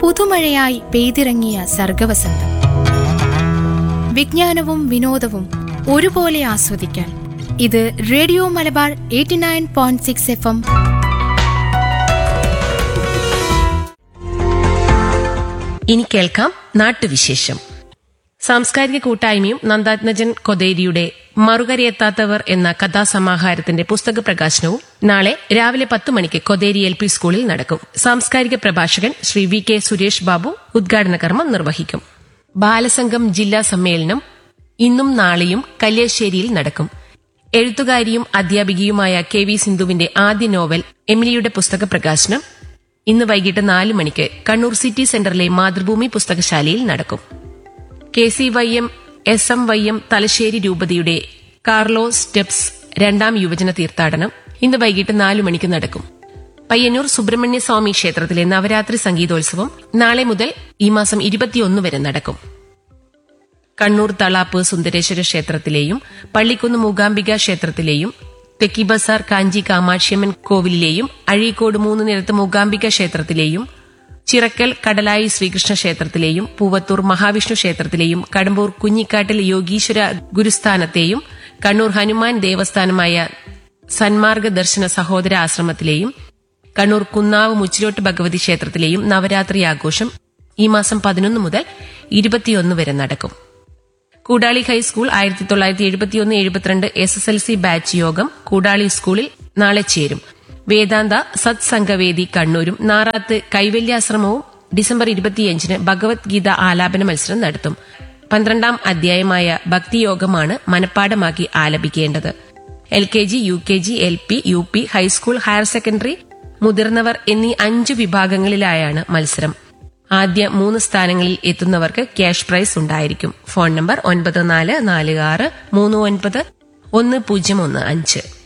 പുതുമഴയായി പെയ്തിറങ്ങിയ സർഗവസന്തം വിജ്ഞാനവും വിനോദവും ഒരുപോലെ ആസ്വദിക്കാൻ ഇത് radio Malabar eighty nine point six F M ഇനി കേൾക്കാം നാട്ടുവിശേഷം സാംസ്കാരിക കൂട്ടായ്മയും നന്ദാത്മജൻ കൊതേരിയുടെ മറുകരയെത്താത്തവർ എന്ന കഥാസമാഹാരത്തിന്റെ പുസ്തക പ്രകാശനവും നാളെ രാവിലെ പത്ത് മണിക്ക് കൊതേരി എൽ പി സ്കൂളിൽ നടക്കും സാംസ്കാരിക പ്രഭാഷകൻ ശ്രീ വി കെ സുരേഷ് ബാബു ഉദ്ഘാടന കർമ്മം നിർവഹിക്കും ബാലസംഘം ജില്ലാ സമ്മേളനം ഇന്നും നാളെയും കല്യാശ്ശേരിയിൽ നടക്കും എഴുത്തുകാരിയും അധ്യാപികയുമായ കെ വി സിന്ധുവിന്റെ ആദ്യ നോവൽ എമിലിയുടെ പുസ്തക പ്രകാശനം ഇന്ന് വൈകിട്ട് നാല് മണിക്ക് കണ്ണൂർ സിറ്റി സെന്ററിലെ മാതൃഭൂമി പുസ്തകശാലയിൽ നടക്കും K C Y M S M Y M Thalassery രൂപതയുടെ കാർലോ സ്റ്റെപ്സ് രണ്ടാം യുവജന തീർത്ഥാടനം ഇന്ന് വൈകിട്ട് നാലു മണിക്ക് നടക്കും പയ്യന്നൂർ സുബ്രഹ്മണ്യ സ്വാമി ക്ഷേത്രത്തിലെ നവരാത്രി സംഗീതോത്സവം നാളെ മുതൽ ഈ മാസം ഇരുപത്തിയൊന്ന് വരെ നടക്കും കണ്ണൂർ തളാപ്പ് സുന്ദരേശ്വര ക്ഷേത്രത്തിലെയും പള്ളിക്കുന്ന് മൂകാംബിക ക്ഷേത്രത്തിലെയും തെക്കി ബസാർ കാഞ്ചി കാമാക്ഷിയമ്മൻ കോവിലിലെയും അഴീക്കോട് മൂന്ന് നിരത്ത് മൂകാംബിക ക്ഷേത്രത്തിലെയും ചിറക്കൽ കടലായി ശ്രീകൃഷ്ണ ക്ഷേത്രത്തിലെയും പൂവത്തൂർ മഹാവിഷ്ണു ക്ഷേത്രത്തിലെയും കടമ്പൂർ കുഞ്ഞിക്കാട്ടിൽ യോഗീശ്വര ഗുരുസ്ഥാനത്തെയും കണ്ണൂർ ഹനുമാൻ ദേവസ്ഥാനമായ സന്മാർഗ ദർശന സഹോദര ആശ്രമത്തിലെയും കണ്ണൂർ കുന്നാവ് മുച്ചിലോട്ട് ഭഗവതി ക്ഷേത്രത്തിലെയും നവരാത്രി ആഘോഷം ഈ മാസം പതിനൊന്ന് മുതൽ ഇരുപത്തിയൊന്ന് വരെ നടക്കും കൂടാളി ഹൈസ്കൂൾ ആയിരത്തി തൊള്ളായിരത്തി എഴുപത്തിയൊന്ന് എഴുപത്തിരണ്ട് S S L C batch യോഗം കൂടാളി സ്കൂളിൽ നാളെ ചേരും വേദാന്ത സത്സംഗവേദി കണ്ണൂരും നാറാത്ത് കൈവല്യാശ്രമവും ഡിസംബർ ഇരുപത്തിയഞ്ചിന് ഭഗവത്ഗീത ആലാപന മത്സരം നടത്തും പന്ത്രണ്ടാം അധ്യായമായ ഭക്തിയോഗമാണ് മനഃപ്പാടമാക്കി ആലപിക്കേണ്ടത് L K G U K G L P U P high school higher secondary മുതിർന്നവർ എന്നീ അഞ്ചു വിഭാഗങ്ങളിലായാണ് മത്സരം ആദ്യ മൂന്ന് സ്ഥാനങ്ങളിൽ എത്തുന്നവർക്ക് ക്യാഷ് പ്രൈസ് ഉണ്ടായിരിക്കും ഫോൺ നമ്പർ ഒൻപത് നാല് നാല് ആറ് മൂന്ന് ഒൻപത് ഒന്ന് പൂജ്യം ഒന്ന് അഞ്ച്